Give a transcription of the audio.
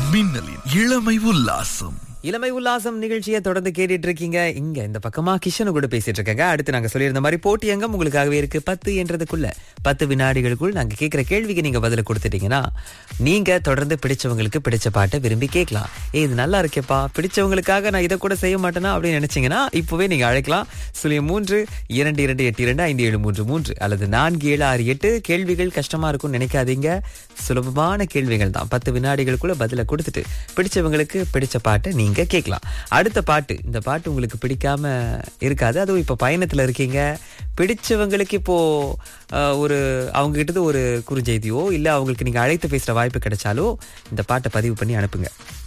மின்னலின் இளமை உல்லாசம் இளமை உல்லாசம் நிகழ்ச்சியை தொடர்ந்து கேட்டுட்டு இருக்கீங்க இங்க இந்த பக்கமா கிஷனு கூட பேசிட்டு இருக்கங்க அடுத்து நாங்க சொல்லியிருந்த மாதிரி போட்டி அங்கம் உங்களுக்காகவே இருக்கு பத்து என்றதுக்குள்ள பத்து வினாடிகளுக்குள் நாங்க கேட்கிற கேள்விக்கு நீங்க பதில கொடுத்துட்டீங்கன்னா நீங்க தொடர்ந்து பிடிச்சவங்களுக்கு பிடிச்ச பாட்டை விரும்பி கேட்கலாம் ஏ இது நல்லா இருக்கேப்பா பிடிச்சவங்களுக்காக நான் இதை கூட செய்ய மாட்டேனா அப்படின்னு நினைச்சீங்கன்னா இப்பவே நீங்க அழைக்கலாம் சுழியம் மூன்று இரண்டு இரண்டு எட்டு இரண்டு ஐந்து ஏழு மூன்று மூன்று அல்லது நான்கு ஏழு ஆறு எட்டு கேள்விகள் கஷ்டமா இருக்கும்னு நினைக்காதீங்க சுலபமான கேள்விகள் தான் பத்து வினாடிகளுக்குள்ள பதில கொடுத்துட்டு பிடிச்சவங்களுக்கு பிடிச்ச பாட்டை நீங்க கேட்கலாம் அடுத்த பாட்டு இந்த பாட்டு உங்களுக்கு பிடிக்காம இருக்காது அதுவும் இப்போ பயணத்துல இருக்கீங்க பிடிச்சவங்களுக்கு இப்போ அஹ், ஒரு அவங்க கிட்ட ஒரு குறுஞ்செய்தியோ இல்ல அவங்களுக்கு நீங்க அழைத்து பேசுற வாய்ப்பு கிடைச்சாலோ இந்த பாட்டை பதிவு பண்ணி அனுப்புங்க